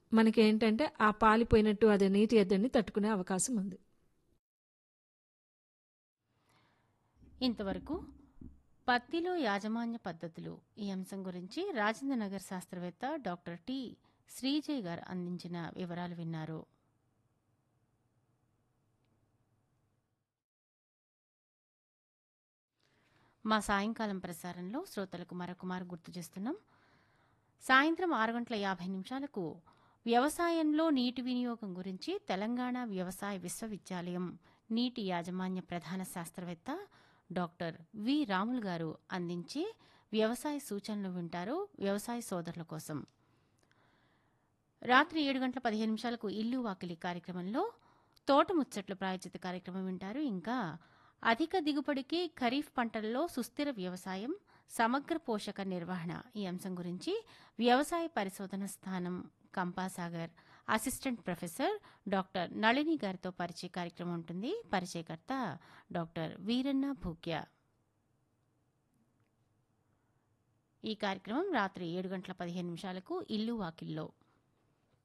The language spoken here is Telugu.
మనకేంటంటే ఆ పాలిపోయినట్టు అదే నీటి ఎద్దడిని తట్టుకునే అవకాశం ఉంది ఇంతవరకు పత్తిలో యాజమాన్య పద్ధతులు ఈ అంశం గురించి రాజేంద్రనగర్ శాస్త్రవేత్త డాక్టర్ టి శ్రీజయ్ గారు అందించిన వివరాలు విన్నారు మా సాయంకాలం ప్రసారంలో శ్రోతలకు మరొకమారు గుర్తు చేస్తున్నాం సాయంత్రం ఆరు గంటల యాభై నిమిషాలకు వ్యవసాయంలో నీటి వినియోగం గురించి తెలంగాణ వ్యవసాయ విశ్వవిద్యాలయం నీటి యాజమాన్య ప్రధాన శాస్త్రవేత్త డాక్టర్ వి రాములు గారు అందించే వ్యవసాయ సూచనలు వింటారు వ్యవసాయ సోదరుల కోసం రాత్రి ఏడు గంటల పదిహేను నిమిషాలకు ఇల్లు వాకిలి కార్యక్రమంలో తోట ముచ్చట్ల ప్రాయోజిత కార్యక్రమం వింటారు ఇంకా అధిక దిగుబడికి ఖరీఫ్ పంటల్లో సుస్థిర వ్యవసాయం సమగ్ర పోషక నిర్వహణ ఈ అంశం గురించి వ్యవసాయ పరిశోధన స్థానం Kampasagar assistant professor doctor Nalini గారితో పరిచయ కార్యక్రమం ఉంటుంది పరిచయకర్త డాక్టర్ వీరన్న భూక్య ఈ కార్యక్రమం రాత్రి ఏడు గంటల పదిహేను నిమిషాలకు ఇల్లు వాకిల్లో